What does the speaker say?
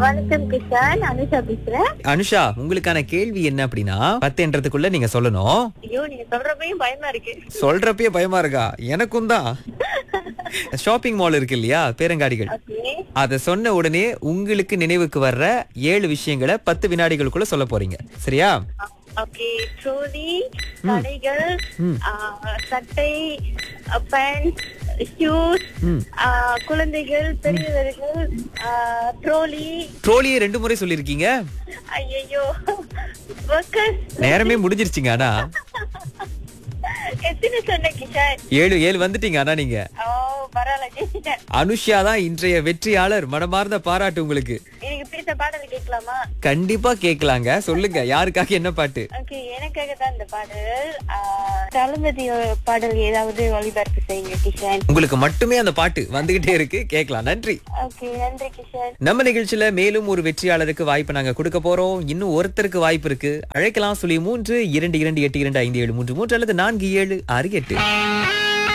வணக்கம் கிஷான் அனுஷா பேசுறேன் அனுஷா உங்களுக்கான கேள்வி என்ன அப்படின்னா பத்துன்றதுக்குள்ள நீங்க சொல்லணும் ஐயோ நீங்க சொல்றப்பையும் பயமா இருக்கு சொல்றப்பயே பயமா இருக்கா எனக்கும் தான் ஷாப்பிங் மால் இருக்கு இல்லையா பேரங்காடிகள் ஓகே அத சொன்ன உடனே உங்களுக்கு நினைவுக்கு வர்ற ஏழு விஷயங்களை பத்து வினாடிகளுக்குள்ள சொல்ல போறீங்க சரியா ஓகே ட்ரோலி கடைகள் ஆ, சட்டை பேண்ட் ஷூஸ் ம். குழந்தைகள் பெரியவர்கள் ட்ரோலி ட்ரோலியை ரெண்டு முறை சொல்லிருக்கீங்க ஐயோ ஒர்க்கர்ஸ் நேரமே முடிஞ்சிருச்சுங்க ஆனா எத்தனை சொன்ன கிஷான் ஏழு ஏழு வந்துட்டீங்க ஆனா நீங்க ஓ பரவாயில்ல ஜெயிச்சிட்டேன் அனுஷா தான் இன்றைய வெற்றியாளர் மனமார்ந்த பாராட்டு உங்களுக்கு எனக்கு பிடித்த பாடல் கேட்கலாமா கண்டிப்பா கேட்கலாங்க சொல்லுங்க யாருக்காக என்ன பாட்டு ஓகே எனக்காக தான் இந்த பாடல் ஆ, தளபதி பாடல் ஏதாவது ஒளிபரப்பு செய்யுங்க கிஷன் உங்களுக்கு மட்டுமே அந்த பாட்டு வந்துகிட்டே இருக்கு கேட்கலாம் நன்றி ஓகே நன்றி கிஷன் நம்ம நிகழ்ச்சியில மேலும் ஒரு வெற்றியாளருக்கு வாய்ப்பு நாங்க கொடுக்க போறோம் இன்னும் ஒருத்தருக்கு வாய்ப்பு இருக்கு அழைக்கலாம் சொல்லி மூன்று இரண்டு இரண்டு எட்டு இரண்டு ஐந்து ஏழு மூன்று மூன்று அல்லது நான்கு ஏழு ஆறு எட்டு